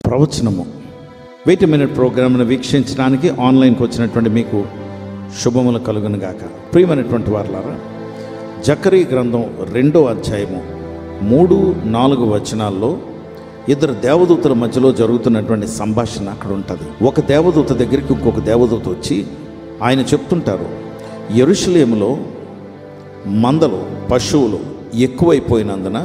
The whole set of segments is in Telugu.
ప్రవచనము వెయిట్ మినిట్ ప్రోగ్రామ్ను వీక్షించడానికి ఆన్లైన్కి వచ్చినటువంటి మీకు శుభములు కలుగును గాక ప్రియమైనటువంటి వారులారా జకరీ గ్రంథం రెండో అధ్యాయము మూడు నాలుగు వచనాల్లో ఇద్దరు దేవదూతల మధ్యలో జరుగుతున్నటువంటి సంభాషణ అక్కడ ఉంటుంది ఒక దేవదూత దగ్గరికి ఇంకొక దేవదూత వచ్చి ఆయన చెప్తుంటారు ఎరుషలేములో మందలు పశువులు ఎక్కువైపోయినందున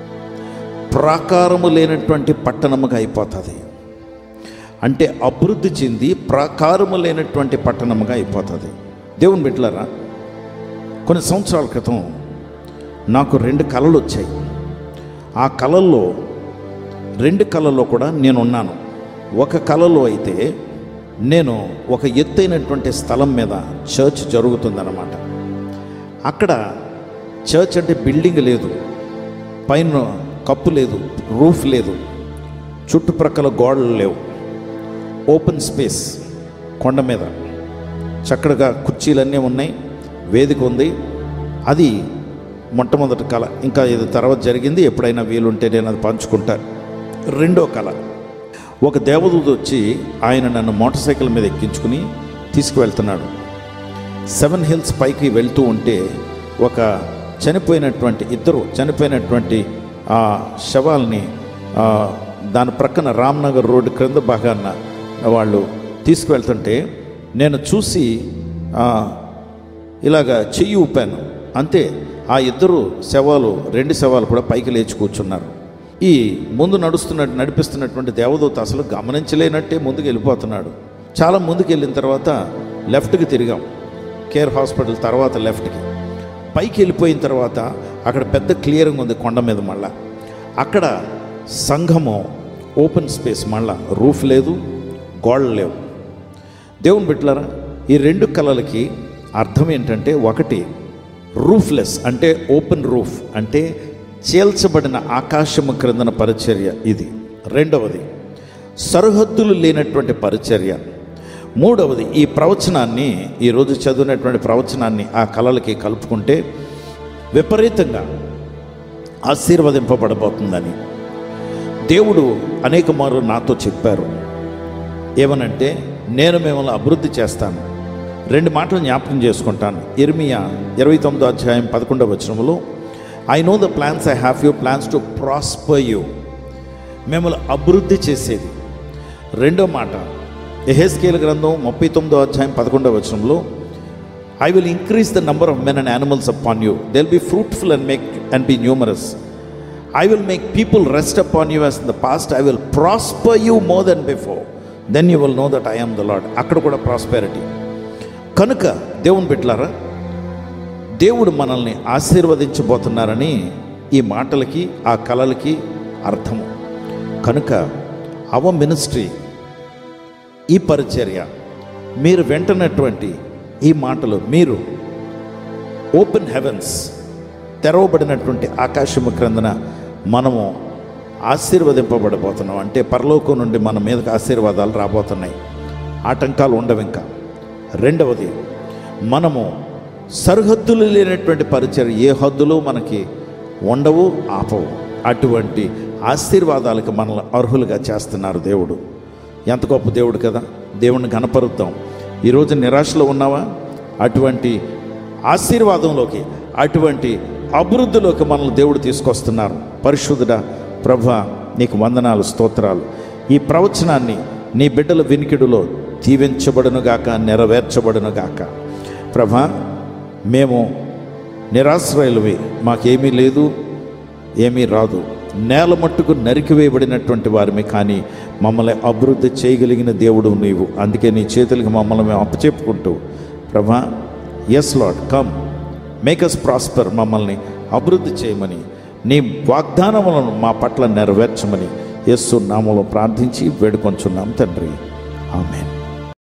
ప్రాకారము లేనటువంటి పట్టణముగా అయిపోతుంది అంటే అభివృద్ధి చెంది ప్రాకారము లేనటువంటి పట్టణముగా అయిపోతుంది దేవుని బిడ్డలారా కొన్ని సంవత్సరాల క్రితం నాకు రెండు కళలు వచ్చాయి ఆ కళల్లో రెండు కళల్లో కూడా నేను ఉన్నాను ఒక కళలో అయితే నేను ఒక ఎత్తైనటువంటి స్థలం మీద చర్చ్ జరుగుతుందన్నమాట అక్కడ చర్చ్ అంటే బిల్డింగ్ లేదు పైన కప్పు లేదు రూఫ్ లేదు చుట్టుప్రక్కల గోడలు లేవు ఓపెన్ స్పేస్ కొండ మీద చక్కగా కుర్చీలన్నీ ఉన్నాయి వేదిక ఉంది అది మొట్టమొదటి కళ ఇంకా ఇది తర్వాత జరిగింది ఎప్పుడైనా వీలుంటే నేను అది పంచుకుంటా రెండో కళ ఒక దేవదూత వచ్చి ఆయన నన్ను మోటార్ సైకిల్ మీద ఎక్కించుకుని తీసుకువెళ్తున్నాడు సెవెన్ హిల్స్ పైకి వెళ్తూ ఉంటే ఒక చనిపోయినటువంటి ఇద్దరు చనిపోయినటువంటి ఆ శవాల్ని ఆ, దాని ప్రక్కన రామ్నగర్ రోడ్డు క్రింద భాగాన వాళ్ళు తీసుకువెళ్తుంటే నేను చూసి ఆ, ఇలాగా చెయ్యి ఊపాను అంతే ఆ ఇద్దరు శవాలు రెండు శవాలు కూడా పైకి లేచి కూర్చున్నారు ఈ ముందు నడుస్తున్నట్టు నడిపిస్తున్నటువంటి దేవదూత అసలు గమనించలేనట్టే ముందుకు వెళ్ళిపోతున్నాడు చాలా ముందుకు వెళ్ళిన తర్వాత లెఫ్ట్కి తిరిగాం కేర్ హాస్పిటల్ తర్వాత లెఫ్ట్కి పైకి వెళ్ళిపోయిన తర్వాత అక్కడ పెద్ద క్లియరింగ్ ఉంది కొండ మీద మళ్ళా అక్కడ సంఘము ఓపెన్ స్పేస్ మళ్ళా రూఫ్ లేదు గోడలు లేవు దేవుని బిడ్డలారా ఈ రెండు కళలకి అర్థం ఏంటంటే ఒకటి రూఫ్లెస్ అంటే ఓపెన్ రూఫ్ అంటే చీల్చబడిన ఆకాశము క్రిందన పరిచర్య ఇది రెండవది సరిహద్దులు లేనటువంటి పరిచర్య మూడవది ఈ ప్రవచనాన్ని ఈరోజు చదివినటువంటి ప్రవచనాన్ని ఆ కళలకి కలుపుకుంటే విపరీతంగా ఆశీర్వదింపబడబోతుందని దేవుడు అనేక మారు నాతో చెప్పారు ఏమనంటే నేను మిమ్మల్ని అభివృద్ధి చేస్తాను రెండు మాటలు జ్ఞాపకం చేసుకుంటాను ఇర్మియా ఇరవై తొమ్మిదో అధ్యాయం పదకొండవ వచనములో I know the plans I have you plans to prosper you మిమ్మల్ని అభివృద్ధి చేసేది రెండో మాట ఎహెస్కేల్ గ్రంథం ముప్పై తొమ్మిదో అధ్యాయం పదకొండవ వచనంలో I will increase the number of men and animals upon you they'll be fruitful and make and be numerous I will make people rest upon you as in the past I will prosper you more than before then you will know that I am the Lord అక్కడ కూడా ప్రాస్పెరిటీ కనుక దేవుని బిడ్డలారా దేవుడు మనల్ని ఆశీర్వదించబోతున్నారని ఈ మాటలకి ఆ కళలకి అర్థము కనుక అవ మినిస్ట్రీ ఈ పరిచర్య మీరు వెంటనటువంటి ఈ మాటలు మీరు ఓపెన్ హెవెన్స్ తెరవబడినటువంటి ఆకాశము క్రిందన మనము ఆశీర్వదింపబడబోతున్నాం అంటే పరలోకం నుండి మన మీదకి ఆశీర్వాదాలు రాబోతున్నాయి ఆటంకాలు ఉండవు ఇంకా రెండవది మనము సరిహద్దులు లేనటువంటి పరిచయం ఏ హద్దులు మనకి ఉండవు ఆపవు అటువంటి ఆశీర్వాదాలకు మనల్ని అర్హులుగా చేస్తున్నారు దేవుడు ఎంత గొప్ప దేవుడు కదా దేవుణ్ణి కనపరుద్దాం ఈరోజు నిరాశలో ఉన్నావా అటువంటి ఆశీర్వాదంలోకి అటువంటి అభివృద్ధిలోకి మనల్ని దేవుడు తీసుకొస్తున్నారు పరిశుద్ధుడ ప్రభ నీకు వందనాలు స్తోత్రాలు ఈ ప్రవచనాన్ని నీ బిడ్డల వినికిడులో దీవించబడునుగాక నెరవేర్చబడునుగాక ప్రభా మేము నిరాశ్రయులవి మాకేమీ లేదు ఏమీ రాదు నేల మట్టుకు నరికివేయబడినటువంటి వారిని కానీ మమ్మల్ని అభివృద్ధి చేయగలిగిన దేవుడు నీవు అందుకే నీ చేతులకి మమ్మల్ని మేము అప్పచెప్పుకుంటూ ప్రభా yes Lord come make us prosper మమ్మల్ని అభివృద్ధి చేయమని నీ వాగ్దానములను మా పట్ల నెరవేర్చమని యస్సు నామలో ప్రార్థించి వేడుకొంచున్నాం తండ్రి ఆమెన్